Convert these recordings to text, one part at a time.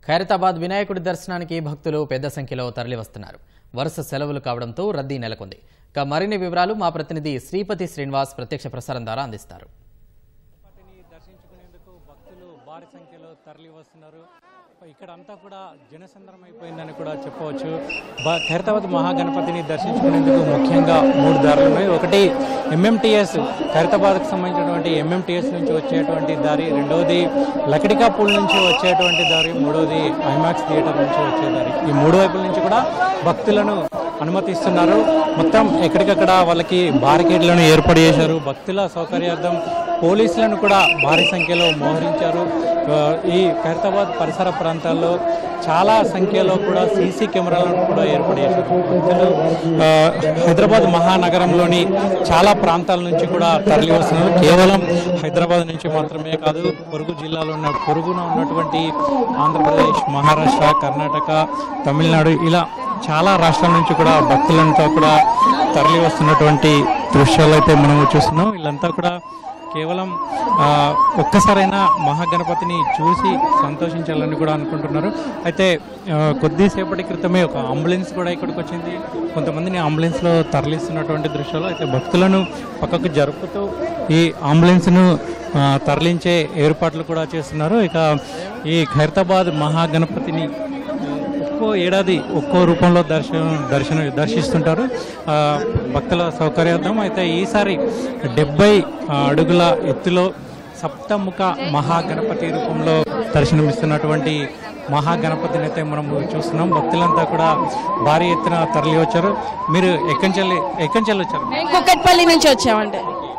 ఖైరతాబాద్ వినాయకుడి దర్శనానికి భక్తులు పెద్ద సంఖ్యలో తరలివస్తున్నారు వరుస సెలవులు కావడంతో రద్దీ నెలకొంది ఇక మరిన్ని వివరాలు మా ప్రతినిధి శ్రీపతి శ్రీనివాస్ ప్రత్యక్ష ప్రసారం ద్వారా అందిస్తారు వాటిని దర్శించుకునేందుకు భక్తులు భారీ సంఖ్యలో తరలి వస్తున్నారు ఇక్కడ అంతా కూడా జనసంద్రం అయిపోయిందని కూడా చెప్పవచ్చు బ- ఖైరతాబాద్ మహాగణపతిని దర్శించుకునేందుకు ముఖ్యంగా మూడు దారులు ఉన్నాయి ఒకటి ఎంఎంటీఎస్ ఖైరతాబాద్కు సంబంధించినటువంటి ఎంఎంటీఎస్ నుంచి వచ్చేటువంటి దారి రెండవది లకడికాపూల్ నుంచి వచ్చేటువంటి దారి మూడవది ఐమాక్స్ థియేటర్ నుంచి వచ్చే దారి ఈ మూడు వైపుల నుంచి కూడా భక్తులను అనుమతిస్తున్నారు మొత్తం ఎక్కడికక్కడ వాళ్ళకి బారికేడ్లను ఏర్పాటు చేశారు భక్తుల సౌకర్యార్థం పోలీసులను కూడా భారీ సంఖ్యలో మోహరించారు ఆ, ఈ ఖైరతాబాద్ పరిసర ప్రాంతాల్లో చాలా సంఖ్యలో కూడా సీసీ కెమెరాలను కూడా ఏర్పాటు చేశారు భక్తులు ఆ, హైదరాబాద్ మహానగరంలోని చాలా ప్రాంతాల నుంచి కూడా తరలి వస్తున్నారు కేవలం హైదరాబాద్ నుంచి మాత్రమే కాదు పొరుగు జిల్లాలో ఉన్న పొరుగున ఉన్నటువంటి ఆంధ్రప్రదేశ్ మహారాష్ట్ర కర్ణాటక తమిళనాడు ఇలా చాలా రాష్ట్రాల నుంచి కూడా భక్తులంతా కూడా తరలి వస్తున్నటువంటి దృశ్యాలు అయితే మనం చూస్తున్నాం వీళ్ళంతా కూడా కేవలం ఆ, ఒక్కసారైనా మహాగణపతిని చూసి సంతోషించాలని కూడా అనుకుంటున్నారు అయితే ఆ, కొద్దిసేపటి క్రితమే ఒక అంబులెన్స్ కూడా ఇక్కడికి వచ్చింది కొంతమందిని అంబులెన్స్లో తరలిస్తున్నటువంటి దృశ్యాలు అయితే భక్తులను పక్కకు జరుపుతూ ఈ అంబులెన్స్ను ఆ, తరలించే ఏర్పాట్లు కూడా చేస్తున్నారు ఇక ఈ ఖైరతాబాద్ మహాగణపతిని ఒక్కో ఏడాది ఒక్కో రూపంలో దర్శనం దర్శనం దర్శిస్తుంటారు ఆ, భక్తుల సౌకర్యార్థం అయితే ఈసారి డెబ్బై అడుగుల ఎత్తులో సప్తముఖ మహాగణపతి రూపంలో దర్శనమిస్తున్నటువంటి మహాగణపతిని అయితే మనం చూస్తున్నాం భక్తులంతా కూడా భారీ ఎత్తున తరలి వచ్చారు మీరు ఎక్కంచెల్లి ఎక్కంచెల్లి వచ్చారు నేను కుక్కట్పల్లి నుంచి వచ్చామండి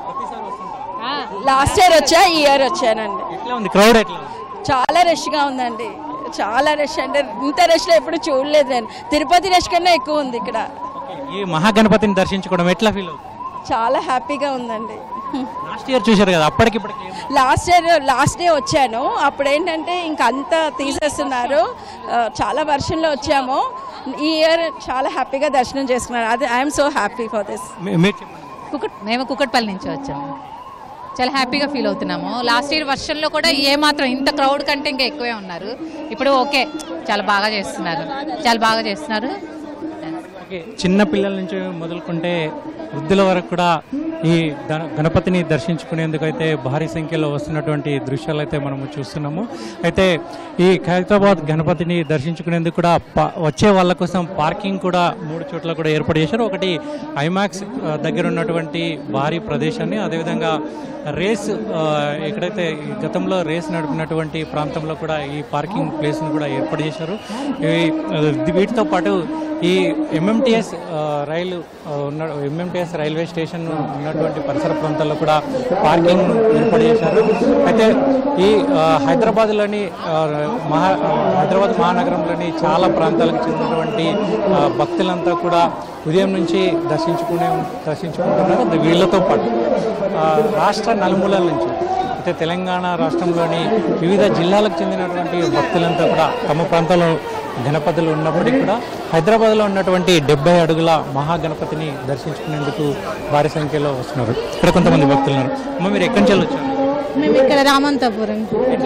లాస్ట్ ఇయర్ వచ్చా ఈ ఇయర్ వచ్చానండి ఎట్లా ఉంది క్రౌడ్ ఎట్లా ఉంది చాలా రష్గా ఉందండి చాలా రష్ అంటే ఇంత రష్లో ఎప్పుడు చూడలేదు నేను తిరుపతి రష్ కన్నా ఎక్కువ ఉంది ఇక్కడ ఓకే, ఈ మహాగణపతిని దర్శించుకోవడం ఎట్లా ఫీల్ అవుతుంది చాలా హ్యాపీగా ఉందండి లాస్ట్ ఇయర్ చూశారు కదా అప్పటికిప్పటికి లాస్ట్ ఇయర్ లాస్ట్ డే వచ్చాను అప్పుడు ఏంటంటే ఇంక అంతా తీసేస్తున్నారు ఆ, చాలా వర్షంలో వచ్చాము ఈ ఇయర్ చాలా హ్యాపీగా దర్శనం చేసుకున్నాను అది I'm so happy for this మీ- మీరు చెప్పండి కుకట్ మేము కుకట్పల్లి నుంచి వచ్చాము చాలా హ్యాపీగా ఫీల్ అవుతున్నాము లాస్ట్ ఇయర్ వర్షంలో కూడా ఏ మాత్రం ఇంత క్రౌడ్ కంటే ఇంకా ఎక్కువే ఉన్నారు ఇప్పుడు ఓకే చాలా బాగా చేస్తున్నారు చాలా బాగా చేస్తున్నారు ఓకే చిన్న పిల్లల నుంచి మొదలుకుంటే వృద్ధుల వరకు కూడా ఈ ద- గణపతిని దర్శించుకునేందుకు అయితే భారీ సంఖ్యలో వస్తున్నటువంటి దృశ్యాలు అయితే మనము చూస్తున్నాము అయితే ఈ ఖైరతాబాద్ గణపతిని దర్శించుకునేందుకు కూడా ప- వచ్చే వాళ్ళ కోసం పార్కింగ్ కూడా మూడు చోట్ల కూడా ఏర్పాటు చేశారు ఒకటి ఐమాక్స్ ఆ, దగ్గర ఉన్నటువంటి భారీ ప్రదేశాన్ని అదేవిధంగా రేస్ ఆ, ఎక్కడైతే ఈ గతంలో రేస్ నడిపినటువంటి ప్రాంతంలో కూడా ఈ పార్కింగ్ ప్లేస్ను కూడా ఏర్పాటు చేశారు ఇవి ఆ, వీటితో పాటు ఈ ఎంఎంటీఎస్ రైలు ఆ, ఉన్న ఎంఎంటీఎస్ రైల్వే స్టేషన్ ఉన్నటువంటి పరిసర ప్రాంతాల్లో కూడా పార్కింగ్ ఏర్పాటు చేశారు అయితే ఈ ఆ, హైదరాబాద్లోని ఆ, మహా ఆ, హైదరాబాద్ మహానగరంలోని చాలా ప్రాంతాలకు చెందినటువంటి ఆ, భక్తులంతా కూడా ఉదయం నుంచి దర్శించుకునే దర్శించుకుంటున్నారు వీళ్ళతో పాటు ఆ, రాష్ట్ర నలుమూలల నుంచి అయితే తెలంగాణ రాష్ట్రంలోని వివిధ జిల్లాలకు చెందినటువంటి భక్తులంతా కూడా తమ ప్రాంతంలో గణపతులు ఉన్నప్పటికీ కూడా హైదరాబాద్లో ఉన్నటువంటి డెబ్బై అడుగుల మహాగణపతిని దర్శించుకునేందుకు భారీ సంఖ్యలో వస్తున్నారు ఇక్కడ కొంతమంది భక్తులు ఉన్నారు అమ్మ మీరు ఎక్కడి నుంచి వచ్చారు మేము ఇక్కడ రామంతపురం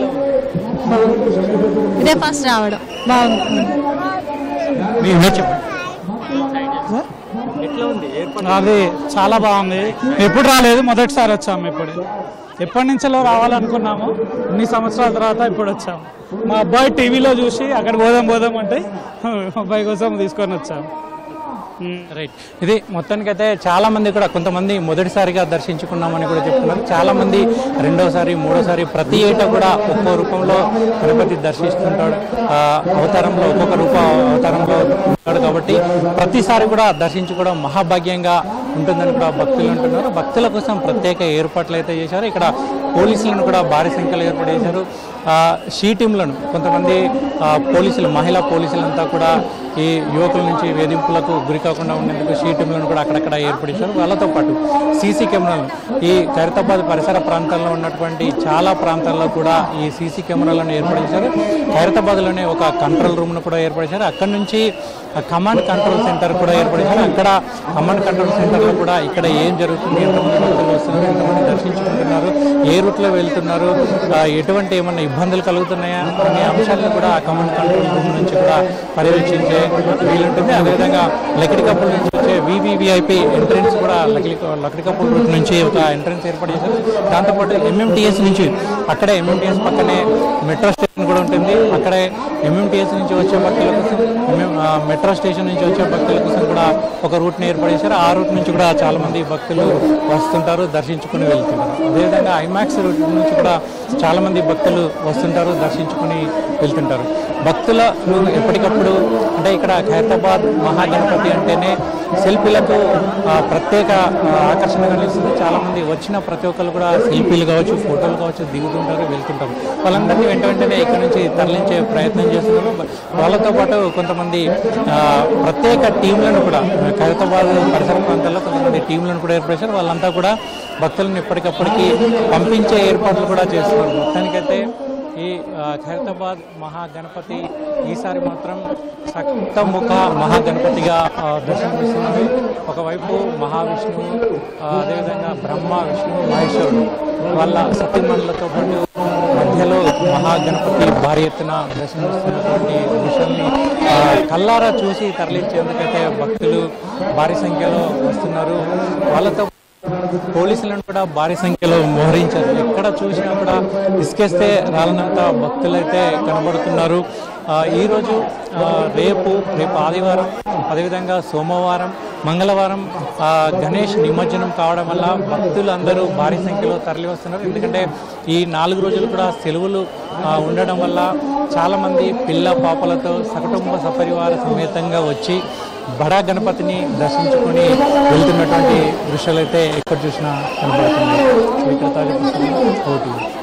ఇదే ఫస్ట్ రావడం బాగుంది మీ మీరు చెప్పండి ఎట్లా ఉంది ఏర్పాటు అది చాలా బాగుంది ఎప్పుడు రాలేదు మొదటిసారి వచ్చాము ఇప్పుడు ఎప్పటి నుంచో రావాలనుకున్నాము ఇన్ని సంవత్సరాల తర్వాత ఇప్పుడు వచ్చాము మా అబ్బాయి టీవీలో చూసి అక్కడ పోదాం పోదాం అంటే అబ్బాయి కోసం తీసుకొని వచ్చాము ఉమ్. రైట్ ఇది మొత్తానికైతే చాలా మంది కూడా కొంతమంది మొదటిసారిగా దర్శించుకున్నామని కూడా చెప్తున్నారు చాలా మంది రెండోసారి మూడోసారి ప్రతి ఏటా కూడా ఒక్కో రూపంలో గణపతి దర్శిస్తుంటాడు ఆ, అవతారంలో ఒక్కొక్క రూప అవతారంలో ఉంటాడు కాబట్టి ప్రతిసారి కూడా దర్శించుకోవడం మహాభాగ్యంగా ఉంటుందని కూడా భక్తులు అంటున్నారు భక్తుల కోసం ప్రత్యేక ఏర్పాట్లు అయితే చేశారు ఇక్కడ పోలీసులను కూడా భారీ సంఖ్యలో ఏర్పాటు చేశారు ఆ, షీ టీంలను కొంతమంది ఆ, పోలీసులు మహిళా పోలీసులంతా కూడా ఈ యువకుల నుంచి వేధింపులకు గురి కాకుండా ఉండేందుకు షీ టీంలను కూడా అక్కడక్కడ ఏర్పడించారు వాళ్ళతో పాటు సీసీ కెమెరాలు ఈ ఖైరతాబాద్ పరిసర ప్రాంతాల్లో ఉన్నటువంటి చాలా ప్రాంతాల్లో కూడా ఈ సీసీ కెమెరాలను ఏర్పడించారు ఖైరతాబాద్లోనే ఒక కంట్రోల్ రూమ్ను కూడా ఏర్పడించారు అక్కడి నుంచి కమాండ్ కంట్రోల్ సెంటర్ కూడా ఏర్పడింది అక్కడ కమాండ్ కంట్రోల్ సెంటర్లో కూడా ఇక్కడ ఏం జరుగుతుంది ఎంతమంది భక్తులు వస్తున్నారు ఎంతమంది దర్శించుకుంటున్నారు ఏ రూట్లో వెళ్తున్నారు ఆ, ఎటువంటి ఏమన్నా ఇబ్బందులు కలుగుతున్నాయా అనే అంశాలను కూడా ఆ కమాండ్ కంట్రోల్ రూమ్ నుంచి కూడా పర్యవేక్షించే వీలుంటుంది అదేవిధంగా లకిడికప్పుల నుంచి వచ్చే వివివిఐపి ఎంట్రెన్స్ కూడా లకిడి లకిడికప్పుల రూట్ నుంచి ఒక ఎంట్రెన్స్ ఏర్పాటు చేశారు దాంతోపాటు ఎంఎంటీఎస్ నుంచి అక్కడే ఎంఎంటీఎస్ పక్కనే మెట్రో స్టేషన్ కూడా ఉంటుంది అక్కడే ఎంఎంటీఎస్ నుంచి వచ్చే భక్తుల కోసం MM, ఆ, మెట్రో స్టేషన్ నుంచి వచ్చే భక్తుల కోసం కూడా ఒక రూట్ని ఏర్పాటు చేశారు ఆ రూట్ నుంచి కూడా చాలా మంది భక్తులు వస్తుంటారు దర్శించుకుని వెళ్తుంటారు అదేవిధంగా ఐమాక్స్ రూట్ నుంచి కూడా చాలా మంది భక్తులు వస్తుంటారు దర్శించుకుని వెళ్తుంటారు భక్తుల ఎప్పటికప్పుడు అంటే ఇక్కడ ఖైరతాబాద్ మహాగణపతి అంటేనే సెల్ఫీలకు ఆ, ప్రత్యేక ఆ, ఆకర్షణగా నిలుస్తుంది చాలా మంది వచ్చిన ప్రతి ఒక్కరు కూడా సెల్ఫీలు కావచ్చు ఫోటోలు కావచ్చు దిగుతుంటారు వెళ్తుంటారు వాళ్ళందరినీ వెంట వెంటనే ఇక్కడ నుంచి తరలించే ప్రయత్నం చేస్తున్నారు బ- వాళ్ళతో పాటు కొంతమంది ఆ, ప్రత్యేక టీంలను కూడా ఖైరతాబాద్ పరిసర ప్రాంతాల్లో కొంతమంది టీంలను కూడా ఏర్పరిచారు వాళ్ళంతా కూడా భక్తులను ఎప్పటికప్పటికి పంపించే ఏర్పాట్లు కూడా చేస్తున్నారు మొత్తానికైతే ఈ ఆ, ఖైరతాబాద్ మహాగణపతి ఈసారి మాత్రం సప్తముఖ మహాగణపతిగా ఆ, దర్శనమిస్తున్నారు ఒకవైపు మహావిష్ణువు ఆ, అదేవిధంగా బ్రహ్మ విష్ణువు మహేశ్వరుడు వాళ్ళ సతీమణులతో పాటు మధ్యలో మహాగణపతి భారీ ఎత్తున దర్శనమిస్తున్నటువంటి దృశ్యాన్ని ఆ, కల్లారా చూసి తరలించేందుకైతే భక్తులు భారీ సంఖ్యలో వస్తున్నారు వాళ్ళతో పోలీసులను కూడా భారీ సంఖ్యలో మోహరించారు ఎక్కడ చూసినా కూడా ఇసుకేస్తే రాలనంత భక్తులైతే కనబడుతున్నారు ఆ, ఈరోజు ఆ, రేపు రేపు ఆదివారం అదేవిధంగా సోమవారం మంగళవారం ఆ, గణేష్ నిమజ్జనం కావడం వల్ల భక్తులు అందరూ భారీ సంఖ్యలో తరలి వస్తున్నారు ఎందుకంటే ఈ నాలుగు రోజులు కూడా సెలవులు ఆ, ఉండడం వల్ల చాలామంది పిల్ల పాపలతో సకుటుంబ సపరివార సమేతంగా వచ్చి బడా గణపతిని దర్శించుకొని వెళ్తున్నటువంటి దృశ్యాలు అయితే ఎక్కడ చూసినా కనబడుతుంది సో ఇక్కడ తాజా పుస్తకం ఓటీ